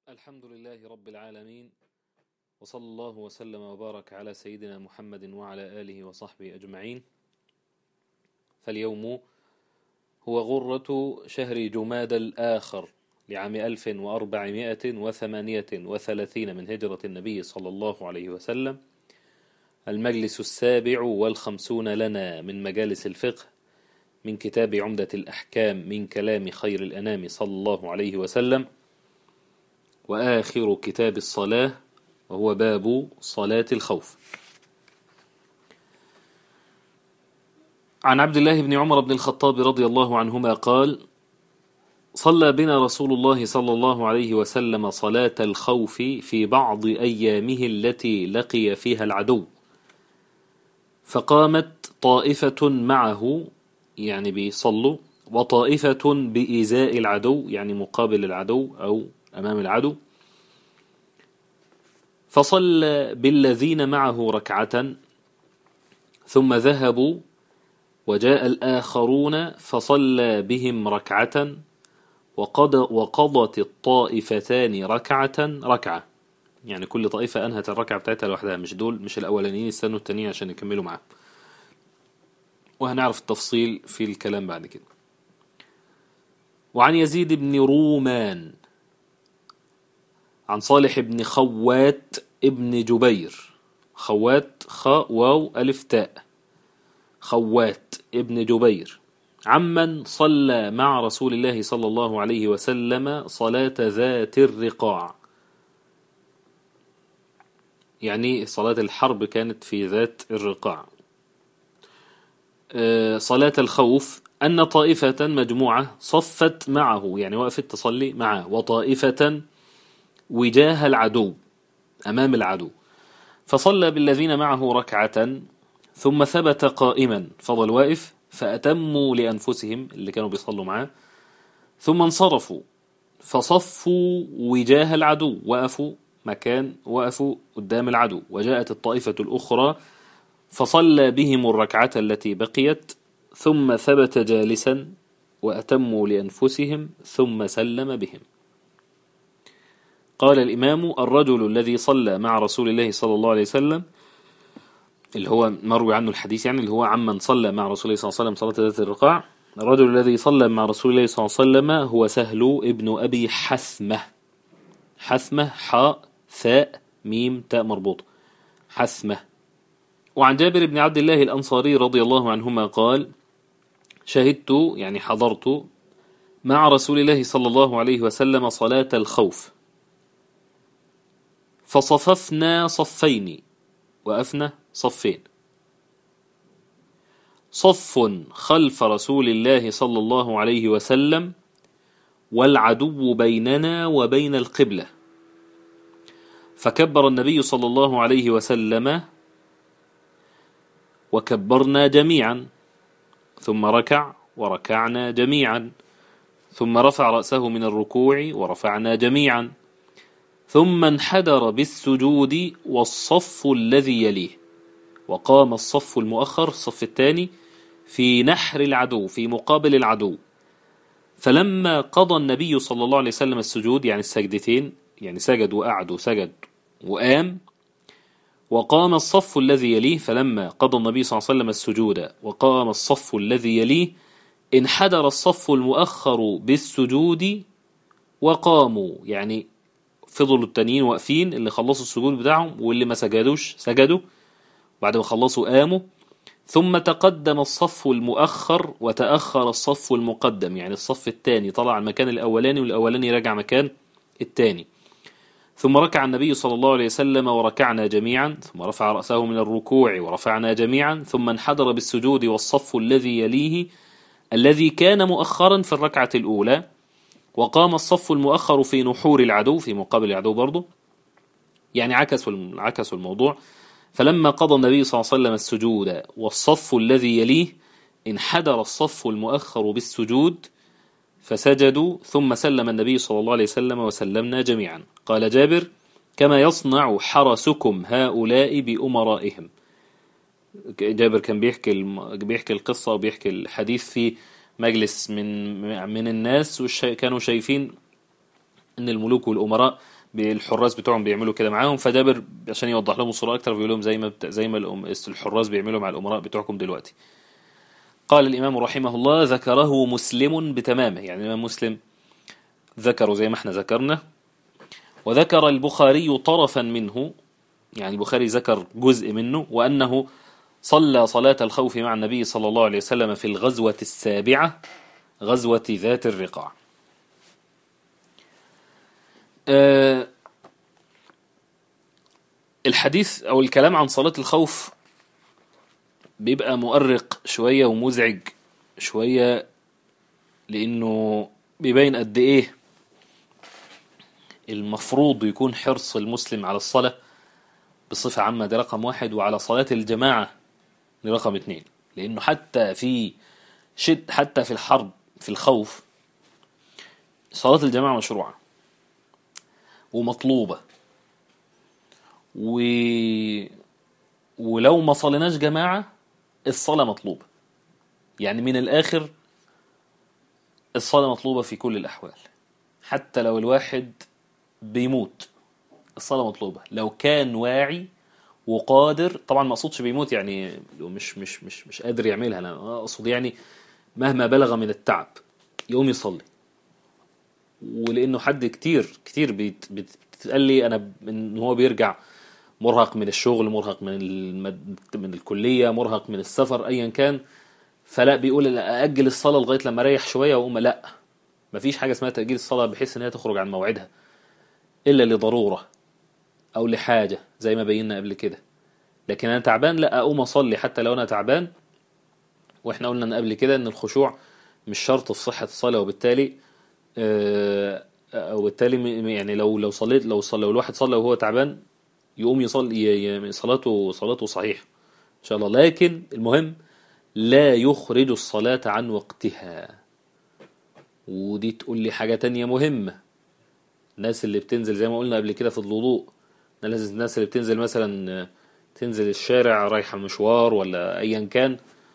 الحمد لله رب العالمين وصلى الله وسلم وبارك على سيدنا محمد وعلى آله وصحبه أجمعين فاليوم هو غرة شهر جماد الآخر لعام 1438 من هجرة النبي صلى الله عليه وسلم المجلس السابع والخمسون لنا من مجالس الفقه من كتاب عمدة الأحكام من كلام خير الأنام صلى الله عليه وسلم وآخر كتاب الصلاة وهو باب صلاة الخوف عن عبد الله بن عمر بن الخطاب رضي الله عنهما قال صلى بنا رسول الله صلى الله عليه وسلم صلاة الخوف في بعض أيامه التي لقي فيها العدو فقامت طائفة معه يعني بيصلوا وطائفة بإزاء العدو يعني مقابل العدو أو أمام العدو فصلى بالذين معه ركعة ثم ذهبوا وجاء الآخرون فصلى بهم ركعة وقض وقضت الطائفتان ركعة ركعة يعني كل طائفة أنهت الركعة بتاعتها لوحدها مش دول مش الأولانيين استنوا التانيين عشان يكملوا معاه وهنعرف التفصيل في الكلام بعد كده وعن يزيد بن رومان عن صالح بن خوات ابن جبير خوات خ واو ألف تاء خوات ابن جبير عمن صلى مع رسول الله صلى الله عليه وسلم صلاة ذات الرقاع يعني صلاة الحرب كانت في ذات الرقاع صلاة الخوف أن طائفة مجموعة صفت معه يعني وقفت تصلي معه وطائفة وجاه العدو أمام العدو فصلى بالذين معه ركعة ثم ثبت قائما فضل واقف فأتموا لأنفسهم اللي كانوا بيصلوا معاه ثم انصرفوا فصفوا وجاه العدو وقفوا مكان وقفوا قدام العدو وجاءت الطائفة الأخرى فصلى بهم الركعة التي بقيت ثم ثبت جالسا وأتموا لأنفسهم ثم سلم بهم قال الإمام الرجل الذي صلى مع رسول الله صلى الله عليه وسلم اللي هو مروي عنه الحديث يعني اللي هو عمن صلى مع رسول الله صلى الله عليه وسلم صلاة ذات الرقاع الرجل الذي صلى مع رسول الله صلى الله عليه وسلم هو سهل ابن أبي حثمة حثمة حاء ثاء ميم تاء مربوط حثمة وعن جابر بن عبد الله الأنصاري رضي الله عنهما قال شهدت يعني حضرت مع رسول الله صلى الله عليه وسلم صلاة الخوف فصففنا صفين وقفنا صفين صف خلف رسول الله صلى الله عليه وسلم والعدو بيننا وبين القبلة فكبر النبي صلى الله عليه وسلم وكبرنا جميعا ثم ركع وركعنا جميعا ثم رفع رأسه من الركوع ورفعنا جميعا ثم انحدر بالسجود والصف الذي يليه وقام الصف المؤخر الصف الثاني في نحر العدو في مقابل العدو فلما قضى النبي صلى الله عليه وسلم السجود يعني السجدتين يعني سجد وقعد وسجد وقام وقام الصف الذي يليه فلما قضى النبي صلى الله عليه وسلم السجود وقام الصف الذي يليه انحدر الصف المؤخر بالسجود وقاموا يعني فضلوا التانيين واقفين اللي خلصوا السجود بتاعهم واللي ما سجدوش سجدوا بعد ما خلصوا قاموا ثم تقدم الصف المؤخر وتأخر الصف المقدم يعني الصف الثاني طلع المكان الأولاني والأولاني رجع مكان الثاني ثم ركع النبي صلى الله عليه وسلم وركعنا جميعا ثم رفع رأسه من الركوع ورفعنا جميعا ثم انحدر بالسجود والصف الذي يليه الذي كان مؤخرا في الركعة الأولى وقام الصف المؤخر في نحور العدو في مقابل العدو برضه يعني عكسوا عكسوا الموضوع فلما قضى النبي صلى الله عليه وسلم السجود والصف الذي يليه انحدر الصف المؤخر بالسجود فسجدوا ثم سلم النبي صلى الله عليه وسلم وسلمنا جميعا قال جابر كما يصنع حرسكم هؤلاء بأمرائهم جابر كان بيحكي بيحكي القصة وبيحكي الحديث في مجلس من من الناس كانوا شايفين ان الملوك والامراء الحراس بتوعهم بيعملوا كده معاهم فجابر عشان يوضح لهم الصورة أكتر بيقول لهم زي ما بت... زي ما الأم- الحراس بيعملوا مع الأمراء بتوعكم دلوقتي قال الإمام رحمه الله ذكره مسلم بتمامه يعني الإمام مسلم ذكره زي ما احنا ذكرنا وذكر البخاري طرفا منه يعني البخاري ذكر جزء منه وأنه صلى صلاة الخوف مع النبي صلى الله عليه وسلم في الغزوة السابعة غزوة ذات الرقاع آه، الحديث أو الكلام عن صلاة الخوف بيبقى مؤرق شوية ومزعج شوية لأنه بيبين قد إيه المفروض يكون حرص المسلم على الصلاة بصفة عامة ده رقم واحد وعلى صلاة الجماعة دي رقم اتنين لأنه حتى في شد حتى في الحرب في الخوف صلاة الجماعة مشروعة ومطلوبة و... ولو ما صليناش جماعة الصلاة مطلوبة يعني من الآخر الصلاة مطلوبة في كل الأحوال حتى لو الواحد بيموت الصلاة مطلوبة لو كان واعي وقادر طبعا ما اقصدش بيموت يعني لو مش مش مش مش قادر يعملها انا اقصد يعني مهما بلغ من التعب يقوم يصلي ولانه حد كتير كتير بيت بتقال لي انا ان هو بيرجع مرهق من الشغل مرهق من المد... من الكليه مرهق من السفر ايا كان فلا بيقول لا اجل الصلاه لغايه لما اريح شويه واقوم لا مفيش حاجه اسمها تاجيل الصلاه بحيث ان هي تخرج عن موعدها الا لضروره او لحاجه زي ما بينا قبل كده لكن انا تعبان لا اقوم اصلي حتى لو انا تعبان واحنا قلنا ان قبل كده ان الخشوع مش شرط في صحه الصلاه وبالتالي آه، او بالتالي م- يعني لو لو صليت لو صلى لو الواحد صلى وهو تعبان يقوم يصلي ي- ي- صلاته صلاته صحيحه ان شاء الله لكن المهم لا يخرج الصلاه عن وقتها ودي تقول لي حاجه تانية مهمه الناس اللي بتنزل زي ما قلنا قبل كده في الوضوء الناس الناس اللي بتنزل مثلا آه، تنزل الشارع رايحة مشوار ولا أيا كان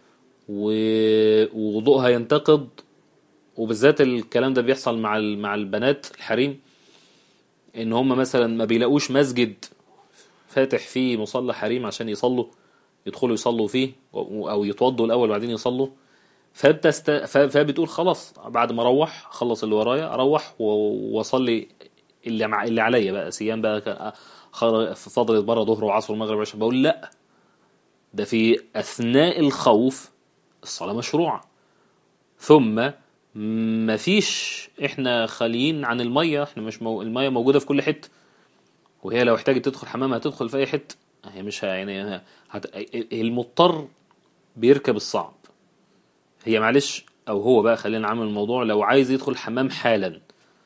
و- ووضوءها ينتقد وبالذات الكلام ده بيحصل مع ال- مع البنات الحريم ان هم مثلا ما بيلاقوش مسجد فاتح فيه مصلى حريم عشان يصلوا يدخلوا يصلوا فيه و- او يتوضوا الاول وبعدين يصلوا فبتست... ف- فبتقول خلاص بعد ما اروح اخلص اللي ورايا اروح و- واصلي اللي مع اللي عليا بقى صيام بقى كان خر- فضلت بره ظهر وعصر ومغرب وعشاء بقول لا ده في اثناء الخوف الصلاه مشروعه ثم مفيش احنا خاليين عن الميه احنا مش مو... الميه موجوده في كل حته وهي لو احتاجت تدخل حمام هتدخل في اي حته هي مش ه- يعني هت... المضطر بيركب الصعب هي معلش او هو بقى خلينا نعمل الموضوع لو عايز يدخل الحمام حالا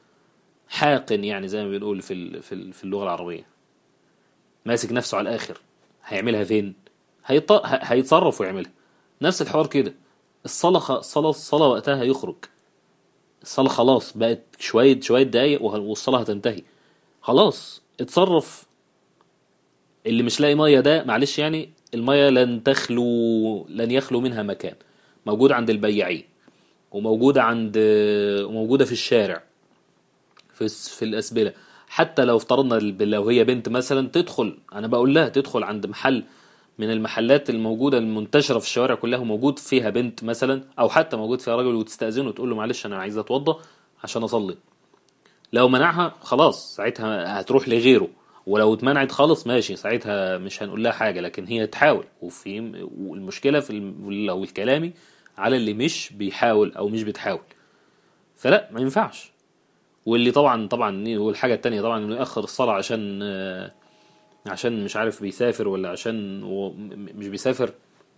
حاقن يعني زي ما بنقول في ال- في ال- في اللغه العربيه ماسك نفسه على الاخر هيعملها فين هيط... ه- هيتصرف ويعملها نفس الحوار كده الصلاه خ... الصلاه الصلاه وقتها هيخرج الصلاه خلاص بقت شويه شويه دقايق وه- والصلاه هتنتهي خلاص اتصرف اللي مش لاقي ميه ده معلش يعني الميه لن تخلو لن يخلو منها مكان موجود عند البياعين وموجودة عند وموجودة في الشارع في الس- في الأسبلة حتى لو افترضنا الب- لو هي بنت مثلا تدخل أنا بقول لها تدخل عند محل من المحلات الموجودة المنتشرة في الشوارع كلها وموجود فيها بنت مثلا أو حتى موجود فيها راجل وتستأذنه وتقول له معلش أنا عايز أتوضى عشان أصلي لو منعها خلاص ساعتها هتروح لغيره ولو اتمنعت خالص ماشي ساعتها مش هنقول لها حاجة لكن هي تحاول وفي والمشكلة في الم- لو الكلامي على اللي مش بيحاول أو مش بتحاول فلا ما ينفعش واللي طبعا طبعا والحاجة التانية طبعا انه يأخر الصلاة عشان آه، عشان مش عارف بيسافر ولا عشان هو م- م- مش بيسافر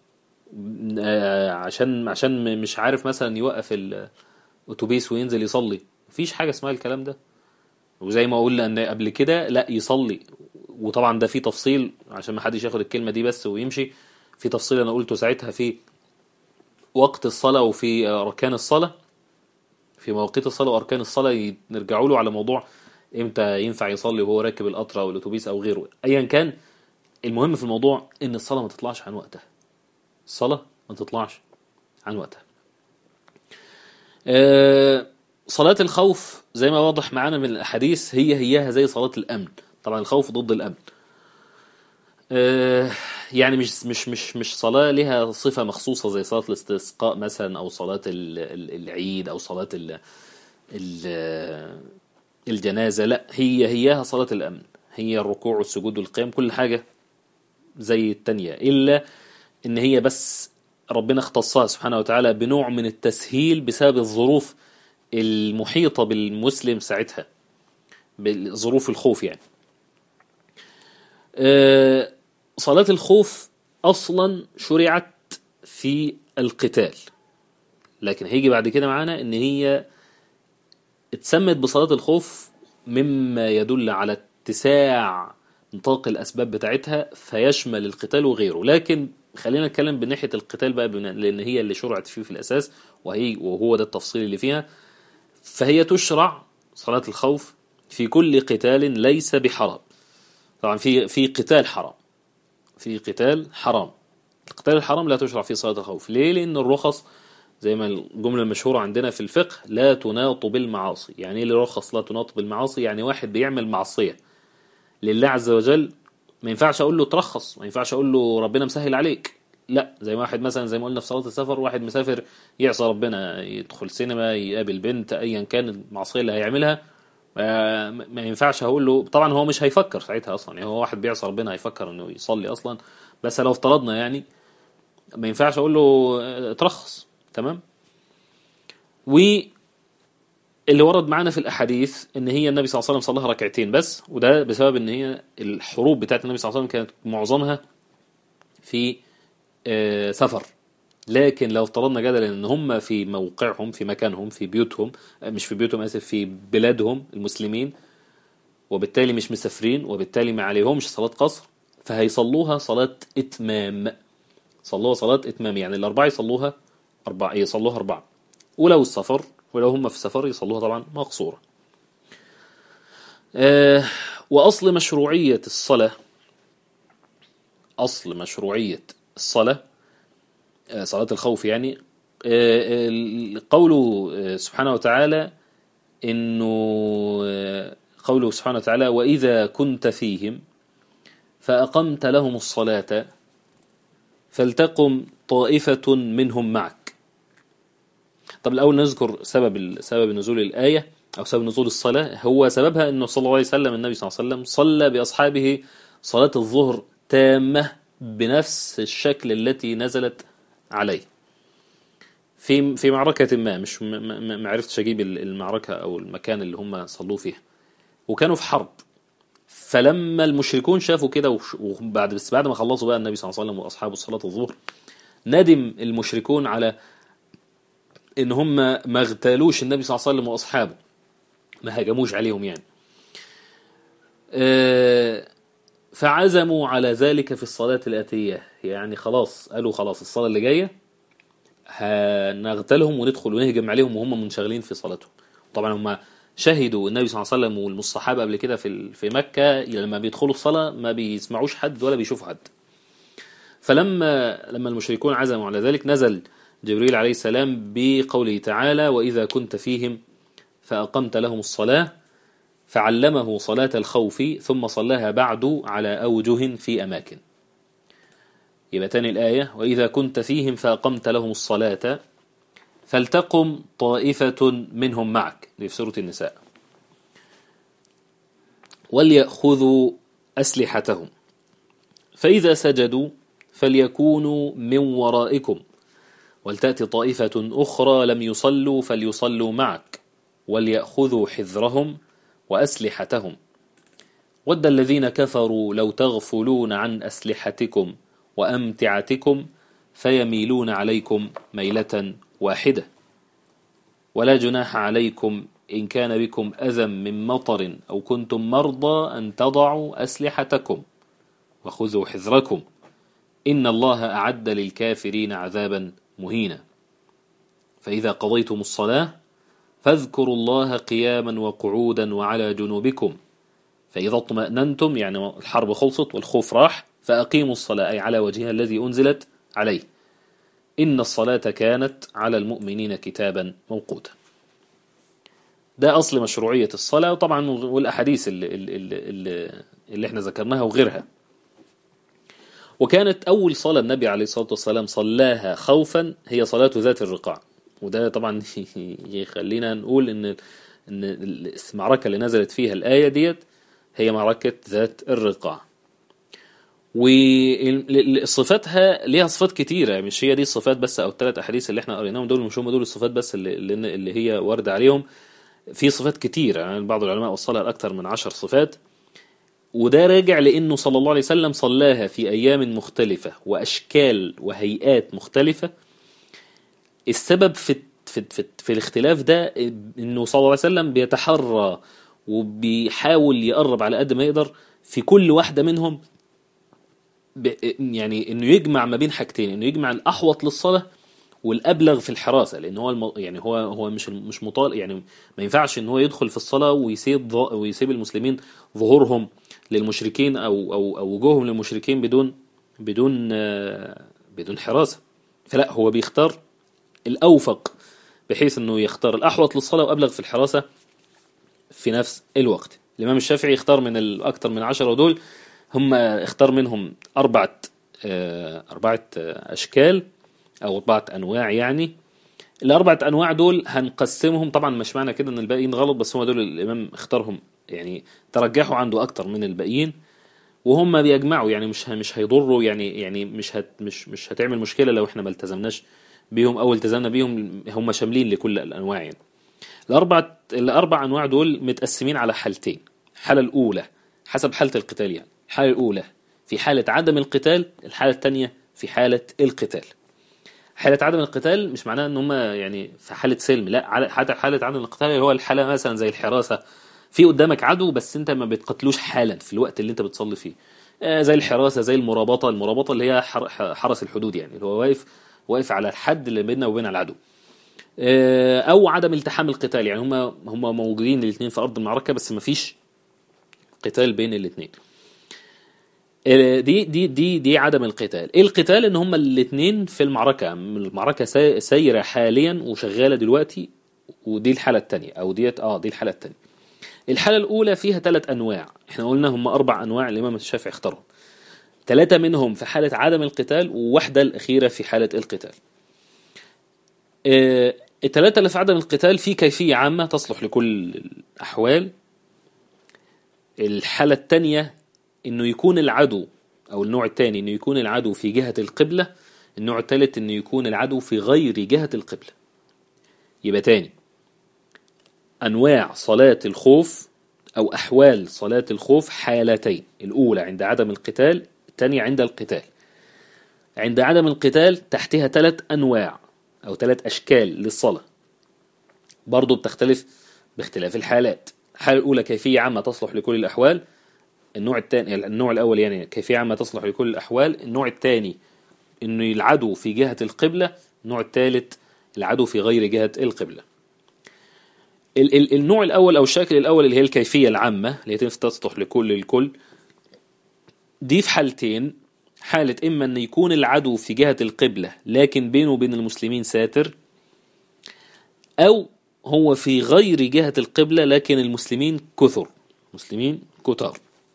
آه، عشان عشان م- مش عارف مثلا يوقف الأتوبيس وينزل يصلي مفيش حاجة اسمها الكلام ده وزي ما قلنا ان قبل كده لا يصلي وطبعا ده في تفصيل عشان ما حدش ياخد الكلمة دي بس ويمشي في تفصيل انا قلته ساعتها في وقت الصلاة وفي أركان الصلاة في مواقيت الصلاة وأركان الصلاة ي- نرجعوا له على موضوع إمتى ينفع يصلي وهو راكب القطر أو الأتوبيس أو غيره أيا كان المهم في الموضوع إن الصلاة ما تطلعش عن وقتها الصلاة ما تطلعش عن وقتها آه، صلاة الخوف زي ما واضح معانا من الأحاديث هي هياها زي صلاة الأمن طبعا الخوف ضد الأمن آه، يعني مش مش مش مش صلاة لها صفة مخصوصة زي صلاة الاستسقاء مثلا أو صلاة ال- ال- العيد أو صلاة ال ال الجنازة لا هي هياها صلاة الأمن هي الركوع والسجود والقيام كل حاجة زي التانية إلا إن هي بس ربنا اختصها سبحانه وتعالى بنوع من التسهيل بسبب الظروف المحيطة بالمسلم ساعتها بظروف الخوف يعني آه، صلاة الخوف أصلا شرعت في القتال لكن هيجي بعد كده معانا إن هي اتسمت بصلاة الخوف مما يدل على اتساع نطاق الأسباب بتاعتها فيشمل القتال وغيره لكن خلينا نتكلم بناحية القتال بقى بنا- لأن هي اللي شرعت فيه في الأساس وهي وهو ده التفصيل اللي فيها فهي تشرع صلاة الخوف في كل قتال ليس بحرام طبعا في في قتال حرام في قتال حرام القتال الحرام لا تشرع فيه صلاة الخوف ليه؟ لأن الرخص زي ما الجملة المشهورة عندنا في الفقه لا تناط بالمعاصي يعني ايه اللي رخص لا تناط بالمعاصي يعني واحد بيعمل معصية لله عز وجل ما ينفعش اقول له ترخص ما ينفعش اقول له ربنا مسهل عليك لا زي ما واحد مثلا زي ما قلنا في صلاة السفر واحد مسافر يعصى ربنا يدخل سينما يقابل بنت ايا كان المعصية اللي هيعملها ما ما ينفعش هقول له طبعا هو مش هيفكر ساعتها اصلا يعني هو واحد بيعصى ربنا هيفكر انه يصلي اصلا بس لو افترضنا يعني ما ينفعش اقول له اه، ترخص تمام واللي ورد معانا في الاحاديث ان هي النبي صلى الله عليه وسلم صلاها ركعتين بس وده بسبب ان هي الحروب بتاعت النبي صلى الله عليه وسلم كانت معظمها في اه، سفر لكن لو افترضنا جدلا ان هم في موقعهم في مكانهم في بيوتهم اه، مش في بيوتهم اسف في بلادهم المسلمين وبالتالي مش مسافرين وبالتالي ما عليهمش صلاة قصر فهيصلوها صلاة إتمام صلوها صلاة إتمام يعني الأربعة يصلوها أربعة يصلوها أربعة ولو السفر ولو هم في السفر يصلوها طبعا مقصورة آه وأصل مشروعية الصلاة أصل مشروعية الصلاة آه صلاة الخوف يعني آه آه، قوله آه، سبحانه وتعالى إنه آه، قوله سبحانه وتعالى وإذا كنت فيهم فأقمت لهم الصلاة فلتقم طائفة منهم معك طب الأول نذكر سبب سبب نزول الآية أو سبب نزول الصلاة هو سببها أنه صلى الله عليه وسلم النبي صلى الله عليه وسلم صلى بأصحابه صلاة الظهر تامة بنفس الشكل التي نزلت عليه في في معركة ما مش ما- ما ما عرفتش أجيب المعركة أو المكان اللي هم صلوا فيه وكانوا في حرب فلما المشركون شافوا كده وش- وبعد بس بعد ما خلصوا بقى النبي صلى الله عليه وسلم واصحابه صلاه الظهر ندم المشركون على ان هم ما اغتالوش النبي صلى الله عليه وسلم واصحابه ما هجموش عليهم يعني آه، فعزموا على ذلك في الصلاة الآتية يعني خلاص قالوا خلاص الصلاة اللي جاية هنغتالهم وندخل ونهجم عليهم وهم منشغلين في صلاتهم طبعا هم شهدوا النبي صلى الله عليه وسلم والصحابة قبل كده في في مكة لما بيدخلوا الصلاة ما بيسمعوش حد ولا بيشوفوا حد فلما لما المشركون عزموا على ذلك نزل جبريل عليه السلام بقوله تعالى وإذا كنت فيهم فأقمت لهم الصلاة فعلمه صلاة الخوف ثم صلاها بعد على أوجه في أماكن يبقى تاني الآية وإذا كنت فيهم فأقمت لهم الصلاة فلتقم طائفة منهم معك دي في سورة النساء وليأخذوا أسلحتهم فإذا سجدوا فليكونوا من ورائكم ولتأتي طائفة أخرى لم يصلوا فليصلوا معك وليأخذوا حذرهم وأسلحتهم ود الذين كفروا لو تغفلون عن أسلحتكم وأمتعتكم فيميلون عليكم ميلة واحدة ولا جناح عليكم إن كان بكم أذى من مطر أو كنتم مرضى أن تضعوا أسلحتكم وخذوا حذركم إن الله أعد للكافرين عذابا مهينا فإذا قضيتم الصلاة فاذكروا الله قياما وقعودا وعلى جنوبكم فإذا اطمأننتم يعني الحرب خلصت والخوف راح فأقيموا الصلاة أي على وجهها الذي أنزلت عليه إن الصلاة كانت على المؤمنين كتابا موقوتا ده أصل مشروعية الصلاة وطبعا والأحاديث اللي, اللي, اللي, اللي احنا ذكرناها وغيرها وكانت أول صلاة النبي عليه الصلاة والسلام صلاها خوفا هي صلاة ذات الرقاع وده طبعا يخلينا نقول ان ان المعركة اللي نزلت فيها الآية ديت هي معركة ذات الرقاع وصفاتها ليها صفات كتيرة مش هي دي الصفات بس أو الثلاث أحاديث اللي احنا قريناهم دول مش هم دول الصفات بس اللي, اللي هي واردة عليهم في صفات كتيرة يعني بعض العلماء وصلها لأكثر من عشر صفات وده راجع لأنه صلى الله عليه وسلم صلاها في أيام مختلفة وأشكال وهيئات مختلفة السبب في في في, في الاختلاف ده انه صلى الله عليه وسلم بيتحرى وبيحاول يقرب على قد ما يقدر في كل واحدة منهم يعني انه يجمع ما بين حاجتين انه يجمع الاحوط للصلاة والابلغ في الحراسة لان هو الم... يعني هو هو مش مش مطال يعني ما ينفعش ان هو يدخل في الصلاة ويسيب ويسيب المسلمين ظهورهم للمشركين او او او وجوههم للمشركين بدون بدون بدون حراسة فلا هو بيختار الاوفق بحيث انه يختار الاحوط للصلاة وابلغ في الحراسة في نفس الوقت الامام الشافعي يختار من الاكثر من عشرة دول هم اختار منهم أربعة أربعة أشكال أو أربعة أنواع يعني الأربعة أنواع دول هنقسمهم طبعا مش معنى كده إن الباقيين غلط بس هم دول الإمام اختارهم يعني ترجحوا عنده أكتر من الباقيين وهم بيجمعوا يعني مش مش هيضروا يعني يعني مش هت مش مش هتعمل مشكلة لو احنا ما التزمناش بيهم أو التزمنا بيهم هم شاملين لكل الأنواع يعني الأربع الأربع أنواع دول متقسمين على حالتين الحالة الأولى حسب حالة القتال يعني الحالة الأولى في حالة عدم القتال الحالة الثانية في حالة القتال حالة عدم القتال مش معناها ان هم يعني في حالة سلم لا حتى حالة عدم القتال اللي هو الحالة مثلا زي الحراسة في قدامك عدو بس انت ما بتقتلوش حالا في الوقت اللي انت بتصلي فيه زي الحراسة زي المرابطة المرابطة اللي هي حرس الحدود يعني اللي هو واقف واقف على الحد اللي بيننا وبين العدو او عدم التحام القتال يعني هم هم موجودين الاثنين في ارض المعركة بس ما فيش قتال بين الاثنين دي دي دي دي عدم القتال ايه القتال ان هما الاثنين في المعركه المعركه سايره حاليا وشغاله دلوقتي ودي الحاله الثانيه او ديت اه دي الحاله الثانيه الحاله الاولى فيها ثلاث انواع احنا قلنا هم اربع انواع الامام الشافعي اختارهم ثلاثه منهم في حاله عدم القتال وواحده الاخيره في حاله القتال آه الثلاثه اللي في عدم القتال في كيفيه عامه تصلح لكل الاحوال الحاله الثانيه انه يكون العدو او النوع الثاني انه يكون العدو في جهة القبلة النوع الثالث انه يكون العدو في غير جهة القبلة يبقى تاني انواع صلاة الخوف او احوال صلاة الخوف حالتين الاولى عند عدم القتال الثانية عند القتال عند عدم القتال تحتها ثلاث انواع او ثلاث اشكال للصلاة برضو بتختلف باختلاف الحالات الحالة الاولى كيفية عامة تصلح لكل الاحوال النوع الثاني النوع الاول يعني كيفيه عامه تصلح لكل الاحوال النوع الثاني انه العدو في جهه القبله النوع الثالث العدو في غير جهه القبله ال ال النوع الاول او الشكل الاول اللي هي الكيفيه العامه اللي هي تصلح لكل الكل دي في حالتين حالة إما أن يكون العدو في جهة القبلة لكن بينه وبين المسلمين ساتر أو هو في غير جهة القبلة لكن المسلمين كثر مسلمين كتار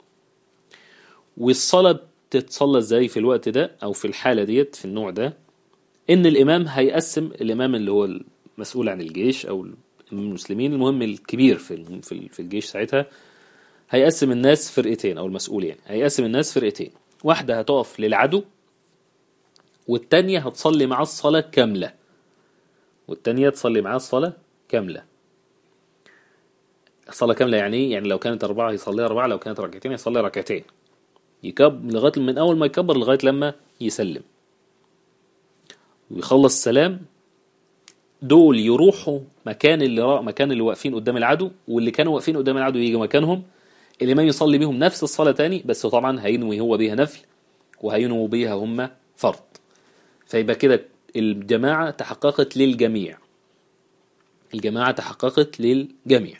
والصلاة بتتصلى ازاي في الوقت ده او في الحالة ديت في النوع ده ان الامام هيقسم الامام اللي هو المسؤول عن الجيش او المسلمين المهم الكبير في في الجيش ساعتها هيقسم الناس فرقتين او المسؤول يعني هيقسم الناس فرقتين واحدة هتقف للعدو والتانية هتصلي معاه الصلاة كاملة والتانية تصلي معاه الصلاة كاملة الصلاة كاملة يعني يعني لو كانت أربعة يصلي أربعة لو كانت ركعتين يصلي ركعتين يكب لغاية من أول ما يكبر لغاية لما يسلم ويخلص السلام دول يروحوا مكان اللي را... مكان اللي واقفين قدام العدو واللي كانوا واقفين قدام العدو يجي مكانهم الإمام يصلي بيهم نفس الصلاة تاني بس طبعا هينوي هو بيها نفل وهينوي بيها هم فرض فيبقى كده الجماعة تحققت للجميع الجماعة تحققت للجميع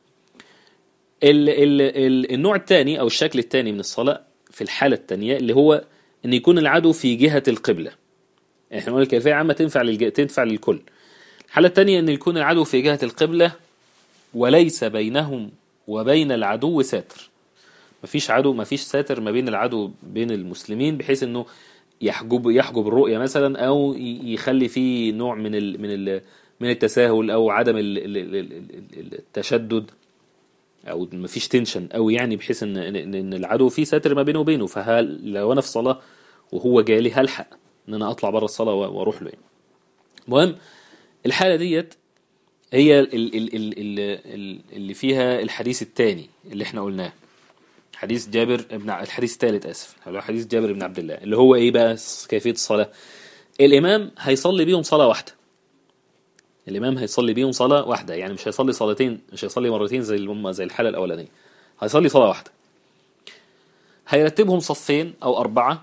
ال ال ال النوع الثاني أو الشكل الثاني من الصلاة في الحالة الثانية اللي هو أن يكون العدو في جهة القبلة احنا قلنا الكيفية عامة تنفع للج... تنفع للكل الحالة الثانية أن يكون العدو في جهة القبلة وليس بينهم وبين العدو ساتر مفيش عدو مفيش ساتر ما بين العدو بين المسلمين بحيث انه يحجب يحجب الرؤية مثلا او ي- يخلي فيه نوع من ال من ال من التساهل او عدم ال- ال- ال- ال- التشدد او مفيش تنشن او يعني بحيث ان ان إن العدو في ساتر ما بينه وبينه فهل لو انا في صلاة وهو جالي هلحق ان انا اطلع بره الصلاة و- واروح له يعني المهم الحالة ديت هي ال- ال- ال- ال- ال- اللي فيها الحديث الثاني اللي احنا قلناه حديث جابر ابن ع- الحديث الثالث اسف اللي هو حديث جابر بن عبد الله اللي هو ايه بقى س- كيفية الصلاة الامام هيصلي بيهم صلاة واحدة الامام هيصلي بيهم صلاة واحدة يعني مش هيصلي صلاتين مش هيصلي مرتين زي الم- زي الحالة الاولانية هيصلي صلاة واحدة هيرتبهم صفين او اربعة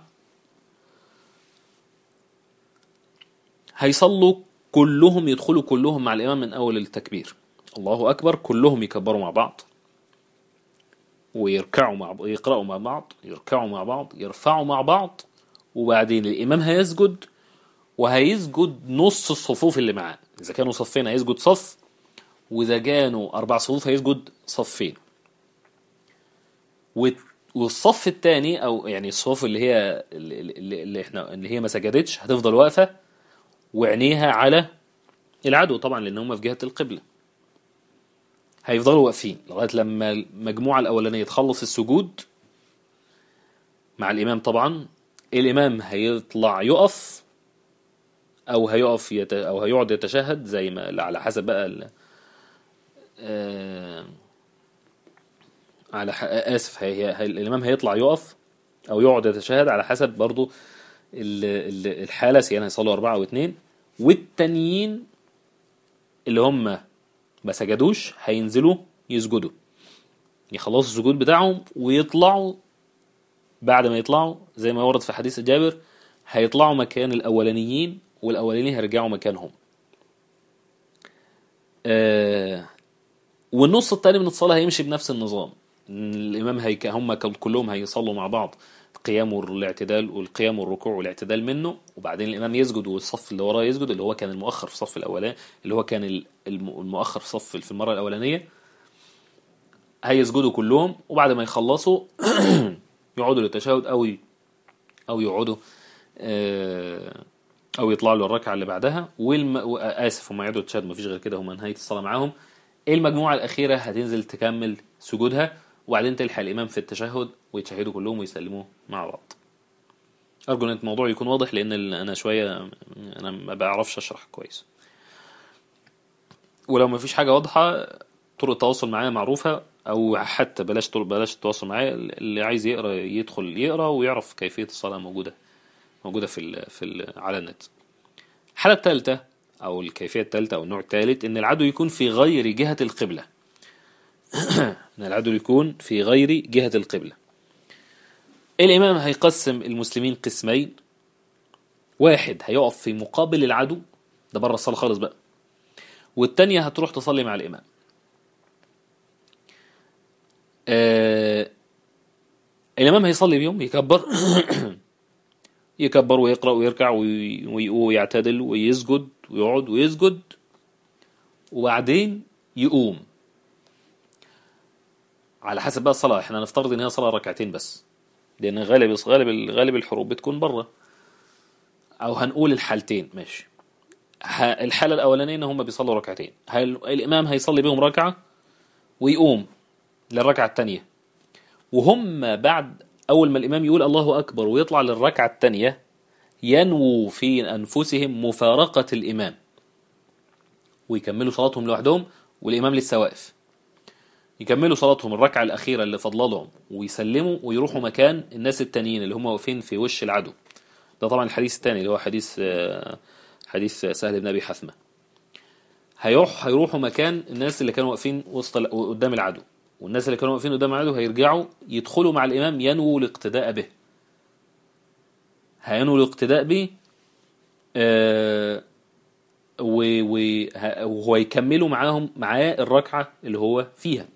هيصلوا كلهم يدخلوا كلهم مع الامام من اول التكبير الله اكبر كلهم يكبروا مع بعض ويركعوا مع بعض يقرأوا مع بعض يركعوا مع بعض يرفعوا مع بعض وبعدين الإمام هيسجد وهيسجد نص الصفوف اللي معاه إذا كانوا صفين هيسجد صف وإذا كانوا أربع صفوف هيسجد صفين وت- والصف الثاني أو يعني الصفوف اللي هي اللي, اللي, اللي احنا اللي هي ما سجدتش هتفضل واقفة وعينيها على العدو طبعا لأن هم في جهة القبلة هيفضلوا واقفين لغايه لما المجموعه الاولانيه تخلص السجود مع الامام طبعا الامام هيطلع يقف او هيقف يت... او هيقعد يتشهد زي ما على حسب بقى ال... آه... على ح... اسف هي... هي... الامام هيطلع يقف او يقعد يتشهد على حسب برضو ال... ال... الحاله سواء هيصلوا اربعه او اتنين والتانيين اللي هم ما سجدوش هينزلوا يسجدوا يخلصوا السجود بتاعهم ويطلعوا بعد ما يطلعوا زي ما ورد في حديث جابر هيطلعوا مكان الأولانيين والأولانيين هيرجعوا مكانهم آه والنص التاني من الصلاة هيمشي بنفس النظام الإمام هيك هم كلهم هيصلوا مع بعض القيام والاعتدال والقيام والركوع والاعتدال منه وبعدين الإمام يسجد والصف اللي وراه يسجد اللي هو كان المؤخر في الصف الأولاني اللي هو كان الم- المؤخر في الصف في المرة الأولانية هيسجدوا كلهم وبعد ما يخلصوا يقعدوا للتشهد أو ي- أو يقعدوا آه، أو يطلعوا للركعة اللي بعدها والم... و- آسف هم يقعدوا التشهد مفيش غير كده هم نهاية الصلاة معاهم المجموعة الأخيرة هتنزل تكمل سجودها وبعدين تلحق الإمام في التشهد ويتشهدوا كلهم ويسلموا مع بعض أرجو أن الموضوع يكون واضح لأن ال- أنا شوية أنا ما بعرفش أشرح كويس ولو ما فيش حاجة واضحة طرق التواصل معايا معروفة أو حتى بلاش طرق بلاش التواصل معايا اللي عايز يقرأ يدخل يقرأ ويعرف كيفية الصلاة موجودة موجودة في ال في ال على النت الحالة الثالثة أو الكيفية الثالثة أو النوع الثالث إن العدو يكون في غير جهة القبلة إن العدو يكون في غير جهة القبلة الإمام هيقسم المسلمين قسمين واحد هيقف في مقابل العدو ده بره الصلاة خالص بقى والتانية هتروح تصلي مع الإمام آه الإمام هيصلي بيهم يكبر يكبر ويقرأ ويركع وي- وي- ويعتدل ويسجد ويقعد ويسجد وبعدين يقوم على حسب بقى الصلاة احنا نفترض ان هي صلاة ركعتين بس لان غالب غالب غالب الحروب بتكون بره او هنقول الحالتين ماشي ه- الحالة الأولانية إن هم بيصلوا ركعتين هل الإمام هيصلي بهم ركعة ويقوم للركعة التانية وهم بعد أول ما الإمام يقول الله أكبر ويطلع للركعة التانية ينووا في أنفسهم مفارقة الإمام ويكملوا صلاتهم لوحدهم والإمام لسه واقف يكملوا صلاتهم الركعة الأخيرة اللي فاضله لهم ويسلموا ويروحوا مكان الناس التانيين اللي هم واقفين في وش العدو ده طبعا الحديث الثاني اللي هو حديث آه، حديث سهل بن ابي حثمه هيروح هيروحوا مكان الناس اللي كانوا واقفين وسط ال- قدام العدو والناس اللي كانوا واقفين قدام العدو هيرجعوا يدخلوا مع الامام ينووا الاقتداء به هينووا الاقتداء به آه، و- و- ه- وهو يكملوا معاهم معاه الركعه اللي هو فيها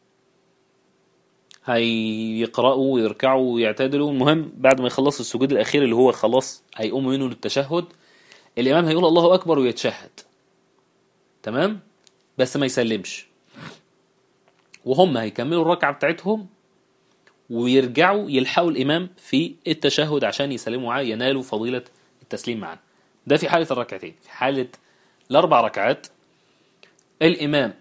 هيقرأوا ويركعوا ويعتدلوا المهم بعد ما يخلصوا السجود الأخير اللي هو خلاص هيقوموا منه للتشهد الإمام هيقول الله أكبر ويتشهد تمام بس ما يسلمش وهم هيكملوا الركعة بتاعتهم ويرجعوا يلحقوا الإمام في التشهد عشان يسلموا معاه ينالوا فضيلة التسليم معاه ده في حالة الركعتين في حالة الأربع ركعات الإمام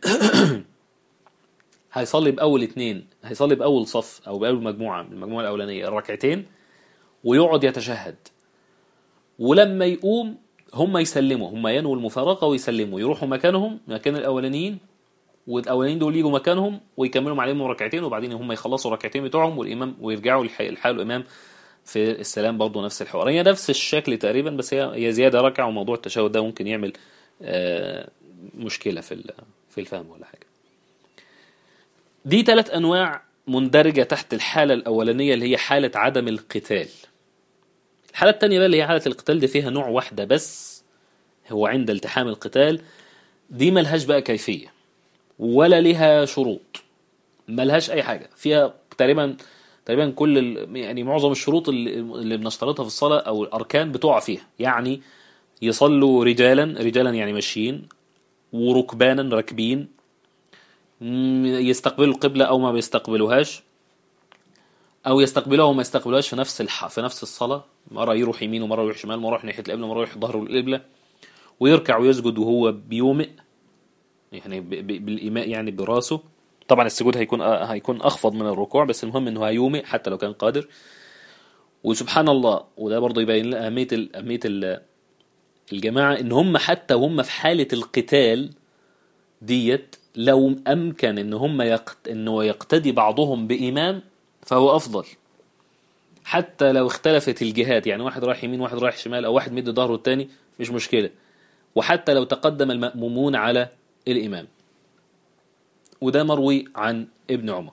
هيصلي بأول اتنين هيصلي بأول صف أو بأول مجموعة من المجموعة الأولانية الركعتين ويقعد يتشهد ولما يقوم هم يسلموا هم ينووا المفارقة ويسلموا يروحوا مكانهم مكان الأولانيين والأولانيين دول يجوا مكانهم ويكملوا عليهم ركعتين وبعدين هم يخلصوا الركعتين بتوعهم والإمام ويرجعوا يلحقوا الإمام في السلام برضه نفس الحوار هي نفس الشكل تقريبا بس هي هي زيادة ركعة وموضوع التشهد ده ممكن يعمل آه، مشكلة في في الفهم ولا حاجة دي ثلاث أنواع مندرجة تحت الحالة الأولانية اللي هي حالة عدم القتال الحالة الثانية بقى اللي هي حالة القتال دي فيها نوع واحدة بس هو عند التحام القتال دي ملهاش بقى كيفية ولا لها شروط ملهاش أي حاجة فيها تقريبا تقريبا كل ال... يعني معظم الشروط اللي, اللي بنشترطها في الصلاة أو الأركان بتقع فيها يعني يصلوا رجالا رجالا يعني ماشيين وركبانا راكبين يستقبلوا القبلة أو ما بيستقبلوهاش أو يستقبلوها وما يستقبلوهاش في نفس الح... في نفس الصلاة مرة يروح يمين ومرة يروح شمال مرة يروح ناحية القبلة مرة يروح ظهره القبلة ويركع ويسجد وهو بيومئ يعني ب... ب... بالإيماء يعني براسه طبعا السجود هيكون هيكون أخفض من الركوع بس المهم إنه هيومئ حتى لو كان قادر وسبحان الله وده برضه يبين لنا أهمية ال... أهمية ال... الجماعة إن هم حتى هم في حالة القتال ديت لو أمكن إن هم يقت... إنه يقتدي بعضهم بإمام فهو أفضل حتى لو اختلفت الجهات يعني واحد رايح يمين واحد رايح شمال أو واحد مد ظهره التاني مش مشكلة وحتى لو تقدم المأمومون على الإمام وده مروي عن ابن عمر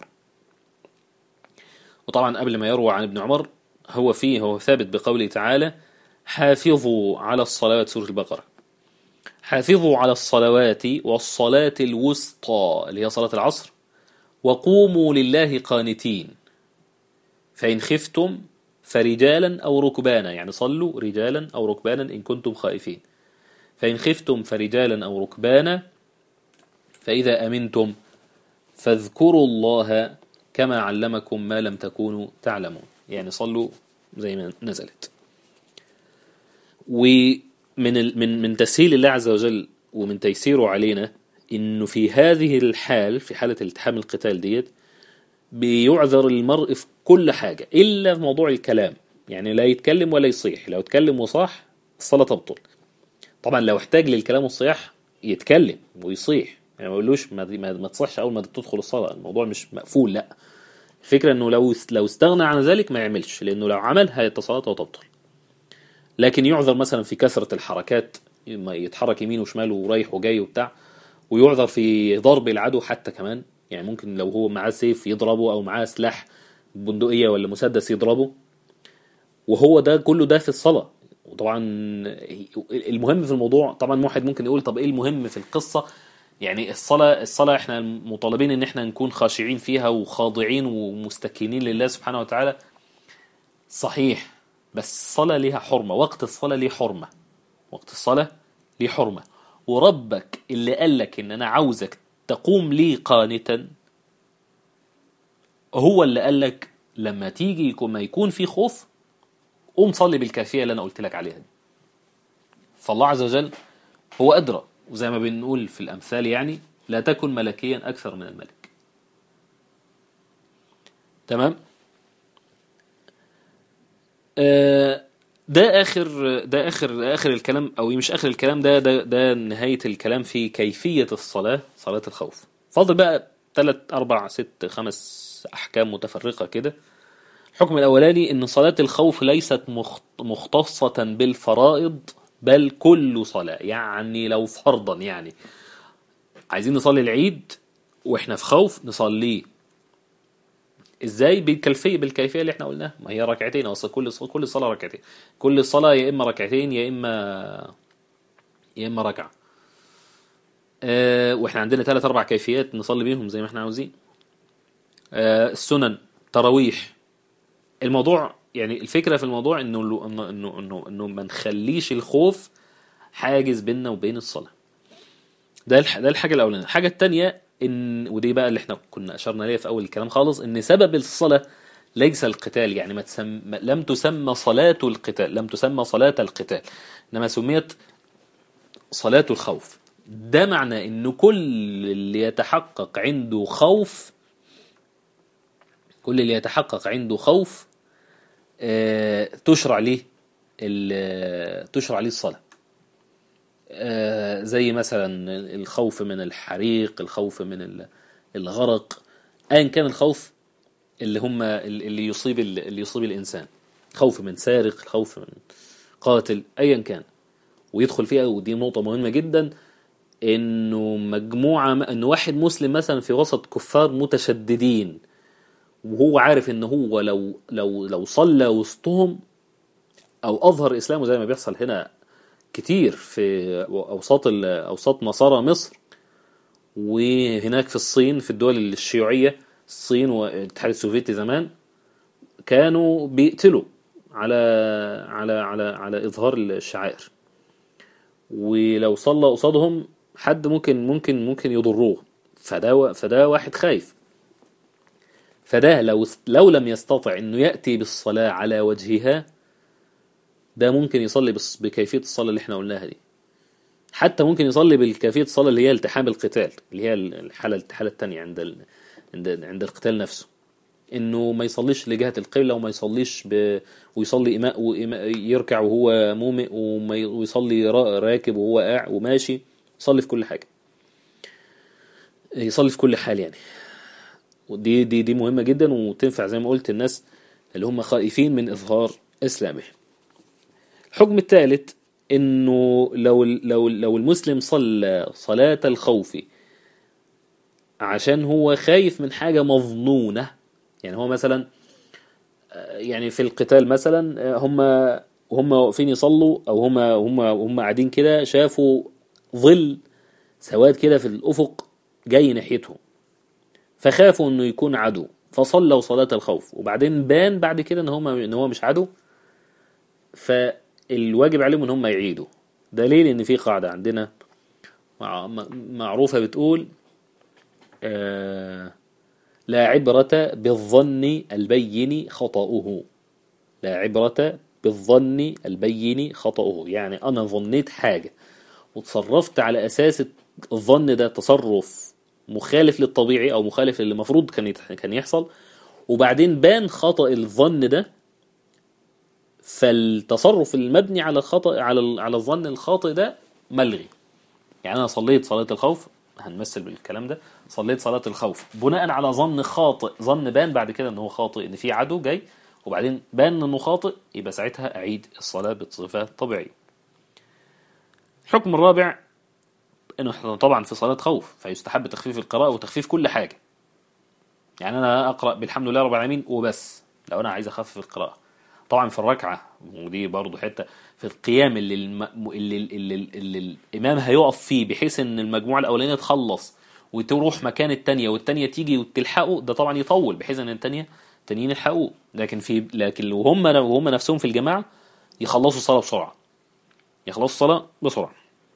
وطبعا قبل ما يروى عن ابن عمر هو فيه هو ثابت بقوله تعالى حافظوا على الصلوات سورة البقرة حافظوا على الصلوات والصلاة الوسطى اللي هي صلاة العصر وقوموا لله قانتين فإن خفتم فرجالا أو ركبانا يعني صلوا رجالا أو ركبانا إن كنتم خائفين فإن خفتم فرجالا أو ركبانا فإذا أمنتم فاذكروا الله كما علمكم ما لم تكونوا تعلمون يعني صلوا زي ما نزلت ومن من من تسهيل الله عز وجل ومن تيسيره علينا انه في هذه الحال في حالة التحام القتال ديت بيعذر المرء في كل حاجة إلا في موضوع الكلام يعني لا يتكلم ولا يصيح لو اتكلم وصاح الصلاة تبطل طبعا لو احتاج للكلام والصياح يتكلم ويصيح يعني ما يقولوش ما, ما, ما تصحش أول ما تدخل الصلاة الموضوع مش مقفول لا الفكرة انه لو لو استغنى عن ذلك ما يعملش لانه لو عمل هي صلاته وتبطل لكن يعذر مثلا في كثرة الحركات يتحرك يمين وشمال ورايح وجاي وبتاع ويعذر في ضرب العدو حتى كمان يعني ممكن لو هو معاه سيف يضربه او معاه سلاح بندقية ولا مسدس يضربه وهو ده كله ده في الصلاة وطبعا المهم في الموضوع طبعا واحد ممكن يقول طب ايه المهم في القصة يعني الصلاة الصلاة احنا مطالبين ان احنا نكون خاشعين فيها وخاضعين ومستكينين لله سبحانه وتعالى صحيح بس الصلاة ليها حرمة وقت الصلاة ليه حرمة وقت الصلاة ليه حرمة وربك اللي قال لك ان انا عاوزك تقوم لي قانتا هو اللي قال لك لما تيجي يكون ما يكون في خوف قوم صلي بالكافية اللي انا قلت لك عليها دي فالله عز وجل هو أدرى وزي ما بنقول في الأمثال يعني لا تكن ملكيا أكثر من الملك تمام آه ده اخر ده اخر اخر الكلام او مش اخر الكلام ده ده, ده نهايه الكلام في كيفيه الصلاه صلاه الخوف فاضل بقى ثلاث اربع ست خمس احكام متفرقه كده الحكم الاولاني ان صلاه الخوف ليست مختصه بالفرائض بل كل صلاه يعني لو فرضا يعني عايزين نصلي العيد واحنا في خوف نصليه ازاي بالكيفيه بالكيفيه اللي احنا قلناها ما هي ركعتين اصل كل صلاة كل صلاه ركعتين كل صلاه يا اما ركعتين يا اما يا اما ركعه اه واحنا عندنا ثلاث اربع كيفيات نصلي بيهم زي ما احنا عاوزين اه السنن تراويح الموضوع يعني الفكره في الموضوع انه انه انه انه, إنه ما نخليش الخوف حاجز بيننا وبين الصلاه ده ده الحاجه الاولانيه الحاجه الثانيه ان ودي بقى اللي احنا كنا اشرنا ليها في اول الكلام خالص ان سبب الصلاه ليس القتال يعني ما تسم... لم تسمى صلاة القتال لم تسمى صلاة القتال انما سميت صلاة الخوف ده معنى ان كل اللي يتحقق عنده خوف كل اللي يتحقق عنده خوف آه، تشرع ليه ال- تشرع ليه الصلاة آه، زي مثلا الخوف من الحريق الخوف من ال- الغرق ايا كان الخوف اللي هم اللي يصيب اللي يصيب الانسان خوف من سارق خوف من قاتل ايا كان ويدخل فيها ودي نقطة مهمة جدا انه مجموعة ان واحد مسلم مثلا في وسط كفار متشددين وهو عارف ان هو لو لو لو صلى وسطهم او اظهر اسلامه زي ما بيحصل هنا كتير في اوساط ال- اوساط نصارى مصر وهناك في الصين في الدول الشيوعية الصين والاتحاد السوفيتي زمان كانوا بيقتلوا على على على على اظهار الشعائر ولو صلى قصادهم حد ممكن ممكن ممكن يضروه فده فده واحد خايف فده لو لو لم يستطع انه ياتي بالصلاه على وجهها ده ممكن يصلي بس- بكيفيه الصلاه اللي احنا قلناها دي حتى ممكن يصلي بالكيفيه الصلاه اللي هي التحام القتال اللي هي الحاله الحاله الثانيه عند ال... عند عند القتال نفسه انه ما يصليش لجهه القبله وما يصليش ب... ويصلي إماء وإماء يركع وهو مومئ وما ي- ويصلي را- راكب وهو قاع وماشي يصلي في كل حاجه يصلي في كل حال يعني ودي دي دي مهمه جدا وتنفع زي ما قلت الناس اللي هم خائفين من اظهار اسلامهم الحكم الثالث انه لو لو لو المسلم صلى صلاه الخوف عشان هو خايف من حاجه مظنونه يعني هو مثلا آه، يعني في القتال مثلا آه، هم هم واقفين يصلوا او هم هم هم قاعدين كده شافوا ظل سواد كده في الافق جاي ناحيتهم فخافوا انه يكون عدو فصلوا صلاة الخوف وبعدين بان بعد كده ان هم ان هو مش عدو فالواجب عليهم ان هم يعيدوا دليل ان في قاعدة عندنا مع- معروفة بتقول آه لا عبرة بالظن البين خطأه لا عبرة بالظن البين خطأه يعني أنا ظنيت حاجة وتصرفت على أساس الظن ده تصرف مخالف للطبيعي أو مخالف للي المفروض كان يت- كان يحصل وبعدين بان خطأ الظن ده فالتصرف المبني على الخطأ على ال- على الظن الخاطئ ده ملغي يعني أنا صليت صلاة الخوف هنمثل بالكلام ده صليت صلاة الخوف بناء على ظن خاطئ ظن بان بعد كده ان هو خاطئ ان في عدو جاي وبعدين بان انه خاطئ يبقى ساعتها اعيد الصلاة بصفة طبيعية الحكم الرابع انه احنا طبعا في صلاة خوف فيستحب تخفيف القراءة وتخفيف كل حاجة يعني انا اقرأ بالحمد لله رب العالمين وبس لو انا عايز اخفف القراءة طبعا في الركعة ودي برضو حتة في القيام اللي, الم... اللي, اللي, اللي, اللي الامام هيقف فيه بحيث ان المجموعة الاولانية تخلص وتروح مكان التانية والتانية تيجي وتلحقه ده طبعا يطول بحيث ان التانية التانيين يلحقوه لكن في لكن لو هم وهم نفسهم في الجماعة يخلصوا الصلاة بسرعة يخلصوا الصلاة بسرعة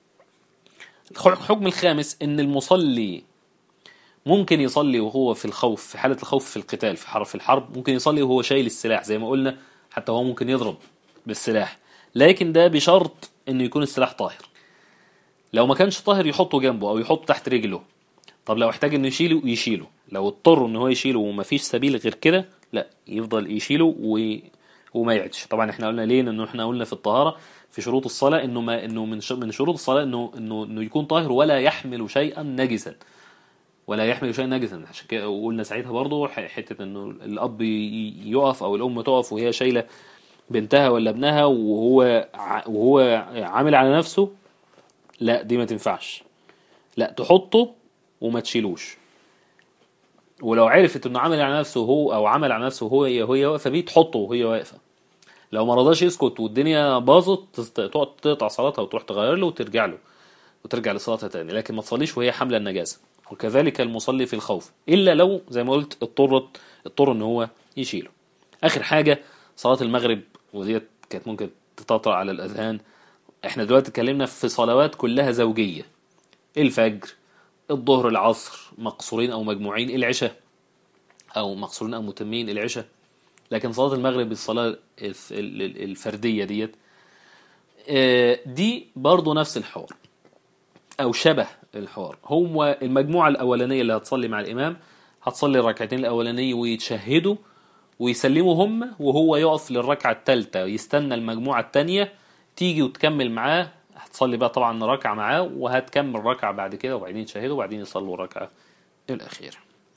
الحكم الخامس ان المصلي ممكن يصلي وهو في الخوف في حالة الخوف في القتال في حرب في الحرب ممكن يصلي وهو شايل السلاح زي ما قلنا حتى هو ممكن يضرب بالسلاح لكن ده بشرط انه يكون السلاح طاهر لو ما كانش طاهر يحطه جنبه او يحطه تحت رجله طب لو احتاج انه يشيله يشيله لو اضطر ان هو يشيله ومفيش سبيل غير كده لا يفضل يشيله و... وما يعدش طبعا احنا قلنا ليه لانه احنا قلنا في الطهارة في شروط الصلاة انه ما انه من ش... من شروط الصلاة انه انه انه يكون طاهر ولا يحمل شيئا نجسا ولا يحمل شيئا نجسا عشان كده وقلنا ساعتها برضه ح- حتة انه الاب ي- يقف او الام تقف وهي شايلة بنتها ولا ابنها وهو ع... وهو عامل على نفسه لا دي ما تنفعش لا تحطه وما تشيلوش ولو عرفت انه عمل على نفسه هو او عمل على نفسه هو وهي واقفه بيه تحطه وهي واقفه لو ما رضاش يسكت والدنيا باظت تست- تقعد تقطع صلاتها وتروح تغير له وترجع له وترجع لصلاتها تاني لكن ما تصليش وهي حامله النجاسه وكذلك المصلي في الخوف الا لو زي ما قلت اضطرت اضطر ان هو يشيله اخر حاجه صلاه المغرب وديت كانت ممكن تتطرق على الاذهان احنا دلوقتي اتكلمنا في صلوات كلها زوجيه الفجر الظهر العصر مقصورين أو مجموعين العشاء أو مقصورين أو متمين العشاء لكن صلاة المغرب الصلاة الف- ال- ال- الفردية ديت آه، دي برضو نفس الحوار أو شبه الحوار هو المجموعة الأولانية اللي هتصلي مع الإمام هتصلي الركعتين الأولانية ويتشهدوا ويسلموا هم وهو يقف للركعة الثالثة يستنى المجموعة الثانية تيجي وتكمل معاه هتصلي بقى طبعا ركعة معاه وهتكمل ركعة بعد كده وبعدين يتشهدوا وبعدين يصلوا الركعة الأخيرة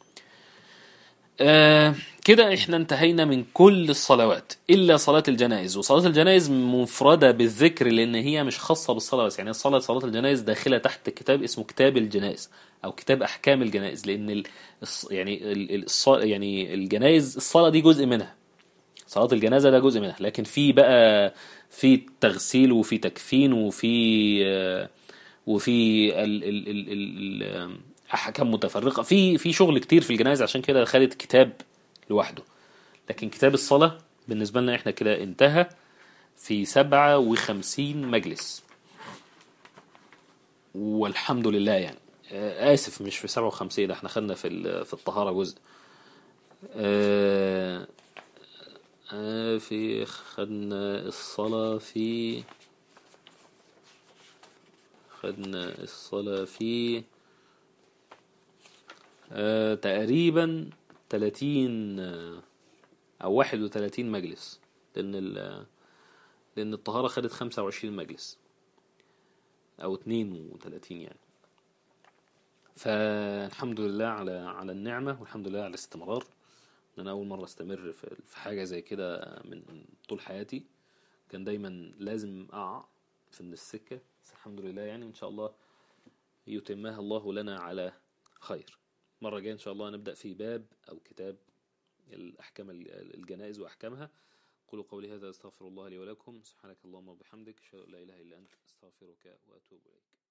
آه كده احنا انتهينا من كل الصلوات الا صلاه الجنائز وصلاه الجنائز مفرده بالذكر لان هي مش خاصه بالصلاه بس يعني الصلاه صلاه الجنائز داخله تحت كتاب اسمه كتاب الجنائز او كتاب احكام الجنائز لان ال الص- يعني ال الص- يعني الجنائز الصلاه دي جزء منها صلاه الجنازه ده جزء منها لكن في بقى في تغسيل وفي تكفين وفي آه، وفي ال ال ال ال ال احكام متفرقه في في شغل كتير في الجنائز عشان كده خدت كتاب لوحده لكن كتاب الصلاه بالنسبه لنا احنا كده انتهى في 57 مجلس والحمد لله يعني آه، اسف مش في 57 احنا خدنا في ال- في الطهاره جزء آه، آه، في خدنا الصلاه في خدنا الصلاة في آه تقريبا 30 آه، أو 31 مجلس لأن ال لأن الطهارة خدت 25 مجلس أو 32 يعني فالحمد لله على على النعمة والحمد لله على الاستمرار إن أنا أول مرة أستمر في في حاجة زي كده من طول حياتي كان دايما لازم أقع في من السكة بس الحمد لله يعني وإن شاء الله يتمها الله لنا على خير مرة جاية إن شاء الله نبدأ في باب أو كتاب الأحكام ال- الجنائز وأحكامها قولوا قولي هذا أستغفر الله لي ولكم سبحانك اللهم وبحمدك أشهد أن لا إله إلا أنت أستغفرك وأتوب إليك